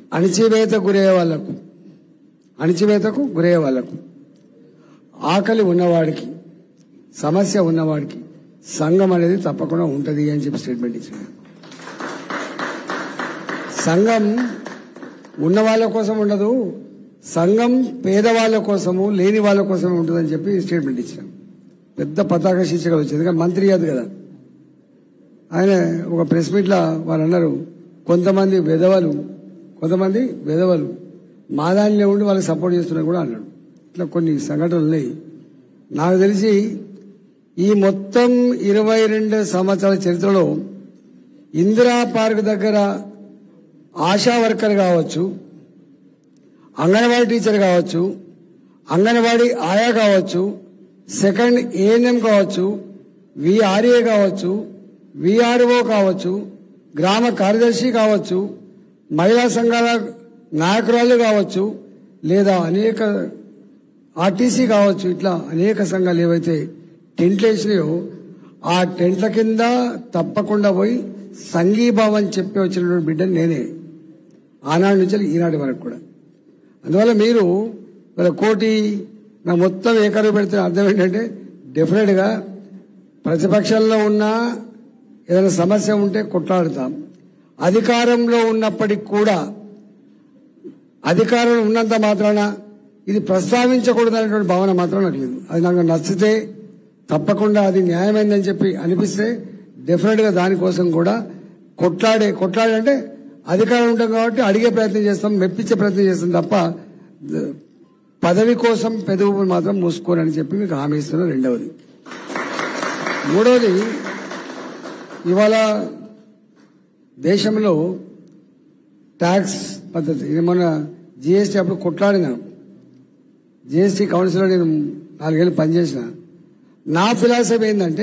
అణిచివేత గురయ్యే వాళ్లకు అణిచివేతకు గురయ్యే వాళ్లకు ఆకలి ఉన్నవాడికి సమస్య ఉన్నవాడికి సంఘం అనేది తప్పకుండా ఉంటుంది అని చెప్పి స్టేట్మెంట్ ఇచ్చాడు సంఘం ఉన్న వాళ్ళ కోసం ఉండదు సంఘం పేదవాళ్ళ కోసము లేని వాళ్ళ కోసమే ఉంటుందని చెప్పి స్టేట్మెంట్ ఇచ్చాం పెద్ద పతాక శీర్షికలు వచ్చింది కానీ మంత్రి కాదు కదా ఆయన ఒక ప్రెస్ మీట్లో వాళ్ళు అన్నారు కొంతమంది విధవలు కొంతమంది విధవలు మా దానిలో ఉండి వాళ్ళకి సపోర్ట్ చేస్తున్నారు కూడా అన్నాడు ఇట్లా కొన్ని సంఘటనలు ఉన్నాయి నాకు తెలిసి ఈ మొత్తం ఇరవై రెండు సంవత్సరాల చరిత్రలో ఇందిరా పార్క్ దగ్గర ఆశా వర్కర్ కావచ్చు అంగన్వాడీ టీచర్ కావచ్చు అంగన్వాడీ ఆయా కావచ్చు సెకండ్ ఏఎన్ఎం కావచ్చు విఆర్ఏ కావచ్చు విఆర్ఓ కావచ్చు గ్రామ కార్యదర్శి కావచ్చు మహిళా సంఘాల నాయకురాలు కావచ్చు లేదా అనేక ఆర్టీసీ కావచ్చు ఇట్లా అనేక సంఘాలు ఏవైతే టెంట్లు వేసినాయో ఆ టెంట్ల కింద తప్పకుండా పోయి సంఘీభావం చెప్పి వచ్చినటువంటి బిడ్డని నేనే ఆనాటి నుంచి ఈనాటి వరకు కూడా అందువల్ల మీరు వాళ్ళ కోటి నా మొత్తం ఏకరువు పెడితే అర్థం ఏంటంటే డెఫినెట్గా ప్రతిపక్షంలో ఉన్నా ఏదైనా సమస్య ఉంటే కొట్లాడతాం అధికారంలో ఉన్నప్పటికి కూడా అధికారం ఉన్నంత మాత్రాన ఇది ప్రస్తావించకూడదు అనేటువంటి భావన మాత్రం నాకు లేదు అది నాకు నచ్చితే తప్పకుండా అది న్యాయమైందని చెప్పి అనిపిస్తే డెఫినెట్ గా దానికోసం కూడా కొట్లాడే కొట్లాడే అంటే అధికారం ఉంటాం కాబట్టి అడిగే ప్రయత్నం చేస్తాం మెప్పించే ప్రయత్నం చేస్తాం తప్ప ద- పదవి కోసం పెదవులు మాత్రం మూసుకోరని చెప్పి మీకు హామీ ఇస్తున్నా రెండవది మూడవది ఇవాళ దేశంలో ట్యాక్స్ పద్ధతి ఇది మొన్న జిఎస్టీ అప్పుడు కొట్లాడినాను జిఎస్టీ కౌన్సిల్లో నేను నాలుగేళ్ళు పనిచేసిన నా ఫిలాసఫీ ఏంటంటే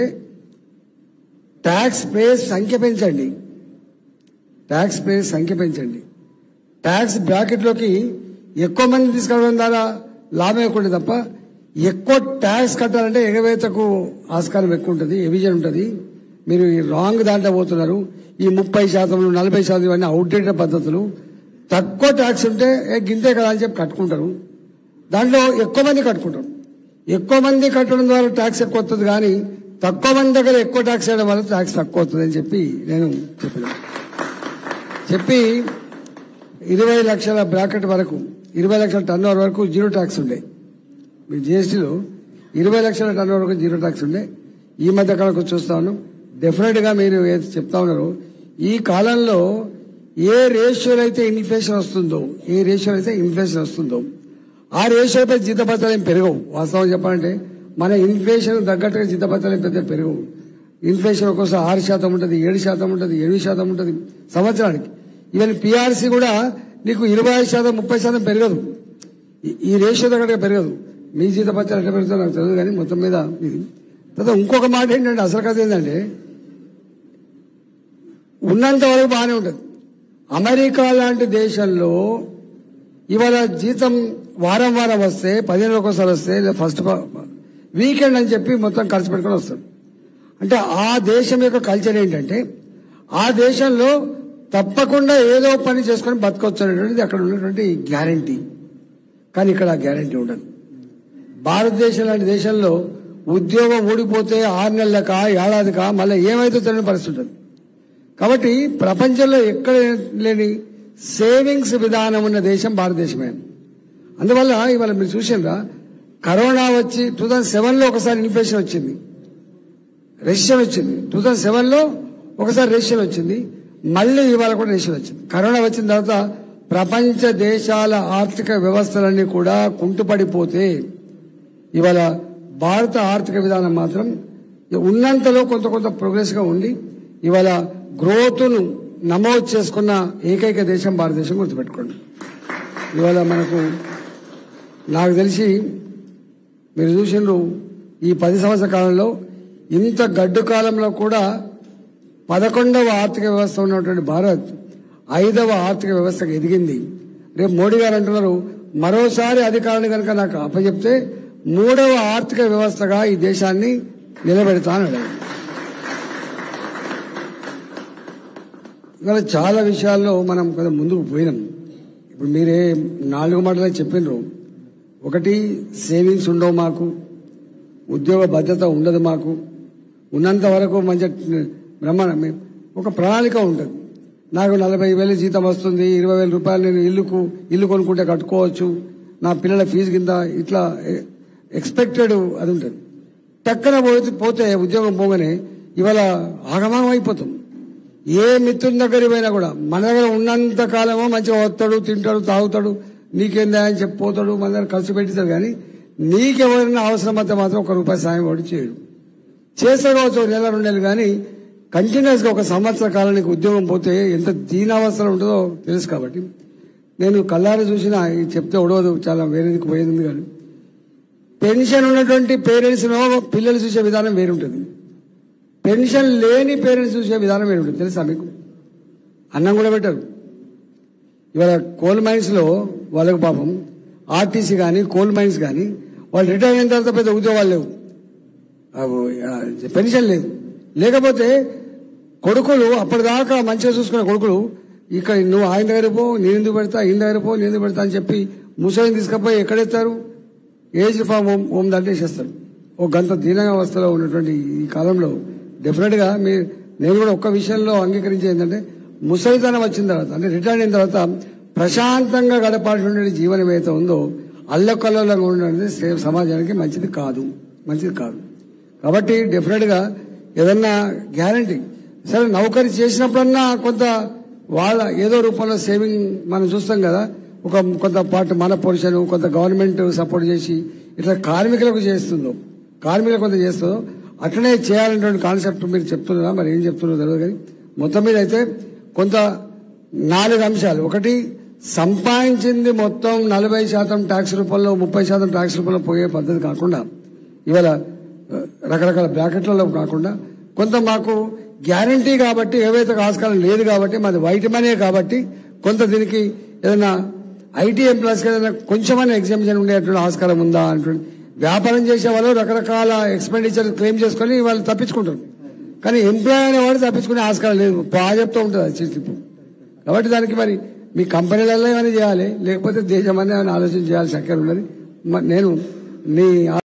ట్యాక్స్ పేస్ సంఖ్య పెంచండి ట్యాక్స్ పేస్ సంఖ్య పెంచండి ట్యాక్స్ బ్రాకెట్లోకి ఎక్కువ మంది తీసుకురావడం ద్వారా లాభం ఎక్కువ ఉంటుంది తప్ప ఎక్కువ ట్యాక్స్ కట్టాలంటే ఎగవేతకు ఆస్కారం ఎక్కువ ఉంటుంది ఎవిజన్ ఉంటుంది మీరు ఈ రాంగ్ దాంట్లో పోతున్నారు ఈ ముప్పై శాతం నలభై శాతం ఇవన్నీ అవుట్డేటెడ్ పద్ధతులు తక్కువ ట్యాక్స్ ఉంటే ఏ గింతే కదా అని చెప్పి కట్టుకుంటారు దాంట్లో ఎక్కువ మంది కట్టుకుంటారు ఎక్కువ మంది కట్టడం ద్వారా ట్యాక్స్ ఎక్కువ వస్తుంది కానీ తక్కువ మంది దగ్గర ఎక్కువ ట్యాక్స్ వేయడం వల్ల ట్యాక్స్ తక్కువ వస్తుంది అని చెప్పి నేను చెప్పిన చెప్పి ఇరవై లక్షల బ్రాకెట్ వరకు ఇరవై లక్షల టర్న్ వరకు జీరో ట్యాక్స్ ఉండే మీ జిఎస్టీలో ఇరవై లక్షల టర్న్ వరకు జీరో ట్యాక్స్ ఉండే ఈ మధ్య కాలంలో చూస్తా ఉన్నాం డెఫినెట్ గా మీరు ఏది చెప్తా ఉన్నారు ఈ కాలంలో ఏ రేషియోలో అయితే ఇన్ఫ్లేషన్ వస్తుందో ఏ రేషియోలో అయితే ఇన్ఫ్లేషన్ వస్తుందో ఆ రేషియోపై జీతభత్యాలు ఏం పెరగవు వాస్తవం చెప్పాలంటే మన ఇన్ఫ్లేషన్ తగ్గట్టుగా జీతభత్యాలు ఏం పెద్ద పెరగవు ఇన్ఫ్లేషన్ ఒక్కోసారి ఆరు శాతం ఉంటుంది ఏడు శాతం ఉంటుంది ఎనిమిది శాతం ఉంటుంది సంవత్సరానికి ఈవెన్ పిఆర్సీ కూడా నీకు ఇరవై ఐదు శాతం ముప్పై శాతం పెరగదు ఈ- ఈ రేషియో తగ్గట్టుగా పెరగదు మీ జీతపత్యాలు ఎట్లా పెరుగుతుందో నాకు తెలియదు కానీ మొత్తం మీద ఇది తర్వాత ఇంకొక మాట ఏంటంటే అసలు కథ ఏంటంటే ఉన్నంత వరకు బాగానే ఉంటుంది అమెరికా లాంటి దేశంలో ఇవాళ జీతం వారం వారం వస్తే పదిహేను రోజులకు ఒకసారి వస్తే లేదా ఫస్ట్ వీకెండ్ అని చెప్పి మొత్తం ఖర్చు పెట్టుకొని వస్తాడు అంటే ఆ దేశం యొక్క కల్చర్ ఏంటంటే ఆ దేశంలో తప్పకుండా ఏదో పని చేసుకొని బతకొచ్చు అనేటువంటిది అక్కడ ఉన్నటువంటి గ్యారంటీ కానీ ఇక్కడ ఆ గ్యారంటీ ఉండదు భారతదేశం లాంటి దేశంలో ఉద్యోగం ఊడిపోతే ఆరు నెలలక ఏడాదిక మళ్ళీ ఏమైతే తెలియని పరిస్థితి ఉంటుంది కాబట్టి ప్రపంచంలో ఎక్కడ లేని సేవింగ్స్ విధానం ఉన్న దేశం భారతదేశమే అందువల్ల ఇవాళ మీరు చూసిండ్రా కరోనా వచ్చి టూ థౌజండ్ సెవెన్లో ఒకసారి ఇన్ఫ్లేషన్ వచ్చింది రెసిషన్ వచ్చింది టూ థౌజండ్ సెవెన్లో ఒకసారి రెసిషన్ వచ్చింది మళ్ళీ ఇవాళ కూడా రెసిషన్ వచ్చింది కరోనా వచ్చిన తర్వాత ప్రపంచ దేశాల ఆర్థిక వ్యవస్థలన్నీ కూడా కుంటుపడిపోతే ఇవాళ భారత ఆర్థిక విధానం మాత్రం ఉన్నంతలో కొంత కొంత ప్రోగ్రెస్ గా ఉండి ఇవాళ గ్రోత్ను నమోదు చేసుకున్న ఏకైక దేశం భారతదేశం గుర్తుపెట్టుకోండి ఇవాళ మనకు నాకు తెలిసి మీరు చూసిండ్రు ఈ పది సంవత్సరాల కాలంలో ఇంత గడ్డు కాలంలో కూడా పదకొండవ ఆర్థిక వ్యవస్థ ఉన్నటువంటి భారత్ ఐదవ ఆర్థిక వ్యవస్థకు ఎదిగింది రేపు మోడీ గారు అంటున్నారు మరోసారి అధికారాన్ని కనుక నాకు అప్పచెప్తే మూడవ ఆర్థిక వ్యవస్థగా ఈ దేశాన్ని నిలబెడతానన్నాడు ఇవాళ చాలా విషయాల్లో మనం కొంత ముందుకు పోయినాం ఇప్పుడు మీరే నాలుగు మాటలే చెప్పినారు ఒకటి సేవింగ్స్ ఉండవు మాకు ఉద్యోగ భద్రత ఉండదు మాకు ఉన్నంత వరకు మంచి బ్రహ్మాండ ఒక ప్రణాళిక ఉంటుంది నాకు నలభై వేలు జీతం వస్తుంది ఇరవై వేల రూపాయలు నేను ఇల్లుకు ఇల్లు కొనుక్కుంటే కట్టుకోవచ్చు నా పిల్లల ఫీజు కింద ఇట్లా ఎక్స్పెక్టెడ్ అది ఉంటుంది టక్కన పోతే పోతే ఉద్యోగం పోగానే ఇవాళ ఆగమాగం అయిపోతుంది ఏ మిత్రుని దగ్గరికి పోయినా కూడా మన దగ్గర ఉన్నంత కాలమో మంచిగా వస్తాడు తింటాడు తాగుతాడు నీకేందా అని చెప్పి పోతాడు మన దగ్గర ఖర్చు పెట్టిస్తాడు కానీ నీకెవరైనా అవసరం అయితే మాత్రం ఒక రూపాయి సాయం వాడు చేయడు చేస్తే కావచ్చు ఒక నెల రెండు నెలలు కానీ కంటిన్యూస్ గా ఒక సంవత్సర కాలం నీకు ఉద్యోగం పోతే ఎంత దీనావస్థలు ఉంటుందో తెలుసు కాబట్టి నేను కళ్ళారి చూసిన ఇది చెప్తే ఉడవదు చాలా వేరేదికి పోయింది కానీ పెన్షన్ ఉన్నటువంటి పేరెంట్స్ పిల్లలు చూసే విధానం వేరుంటుంది పెన్షన్ లేని పేరెంట్స్ చూసే విధానం వేరుంటుంది తెలుసా మీకు అన్నం కూడా పెట్టరు ఇవాళ కోల్ మైన్స్ లో వాళ్ళకు పాపం ఆర్టీసీ కానీ కోల్ మైన్స్ కానీ వాళ్ళు రిటైర్ అయిన తర్వాత పెద్ద ఉద్యోగాలు లేవు అవు, ఆ, పెన్షన్ లేదు లేకపోతే కొడుకులు అప్పటిదాకా మంచిగా చూసుకున్న కొడుకులు ఇక్కడ నువ్వు ఆయన దగ్గర పో నేను ఎందుకు పెడతా ఈయన దగ్గర పో నేను ఎందుకు పెడతా అని చెప్పి ముసలిని తీసుకుపోయి ఎక్కడెత్తారు ఏజ్ ఫామ్ హోమ్ హోమ్ దండేసేస్తారు ఒక గంట దీనావస్థలో ఉన్నటువంటి ఈ కాలంలో డెఫినెట్ గా మీ నేను కూడా ఒక్క విషయంలో అంగీకరించేది ఏంటంటే ముసలితనం వచ్చిన తర్వాత అంటే రిటైర్ అయిన తర్వాత ప్రశాంతంగా గడపాల్సిన జీవనం ఏదైతే ఉందో అల్లకల్లోలంగా ఉండడం సే- సమాజానికి మంచిది కాదు మంచిది కాదు కాబట్టి డెఫినెట్ గా ఏదన్నా గ్యారంటీ సరే నౌకరీ చేసినప్పుడన్నా కొంత వాళ్ళ ఏదో రూపంలో సేవింగ్ మనం చూస్తాం కదా ఒక కొంత పార్ట్ మన పొజిషన్ కొంత గవర్నమెంట్ సపోర్ట్ చేసి ఇట్లా కార్మికులకు చేస్తుందో కార్మికులకు కొంత చేస్తుందో అట్లనే చేయాలనేటువంటి కాన్సెప్ట్ మీరు చెప్తున్నారా మరి ఏం చెప్తున్నారో తెలియదు కానీ మొత్తం మీద అయితే కొంత నాలుగు అంశాలు ఒకటి సంపాదించింది మొత్తం నలభై శాతం ట్యాక్స్ రూపంలో ముప్పై శాతం ట్యాక్స్ రూపంలో పోయే పద్ధతి కాకుండా ఇవాళ ఆ, రకరకాల బ్రాకెట్లలో కాకుండా కొంత మాకు గ్యారంటీ కాబట్టి ఏవైతే ఆస్కారం లేదు కాబట్టి మాది వైట్ మనీ కాబట్టి కొంత దీనికి ఏదైనా ఐటీ ఎంప్లాయీస్కి ఏదైనా కొంచెమైనా ఎగ్జామిషన్ ఉండేటువంటి ఆస్కారం ఉందా అంటుంది వ్యాపారం చేసే వాళ్ళు రకరకాల ఎక్స్పెండిచర్ క్లెయిమ్ చేసుకొని వాళ్ళు తప్పించుకుంటారు కానీ ఎంప్లాయ్ అనేవాడు తప్పించుకునే ఆస్కారం లేదు బాగా చెప్తూ ఉంటుంది అది చిట్టిప్పు కాబట్టి దానికి మరి మీ కంపెనీలలో ఏమైనా చేయాలి లేకపోతే దేశం అనేది ఆలోచన చేయాల్సి అక్కడ ఉన్నది మ- నేను నీ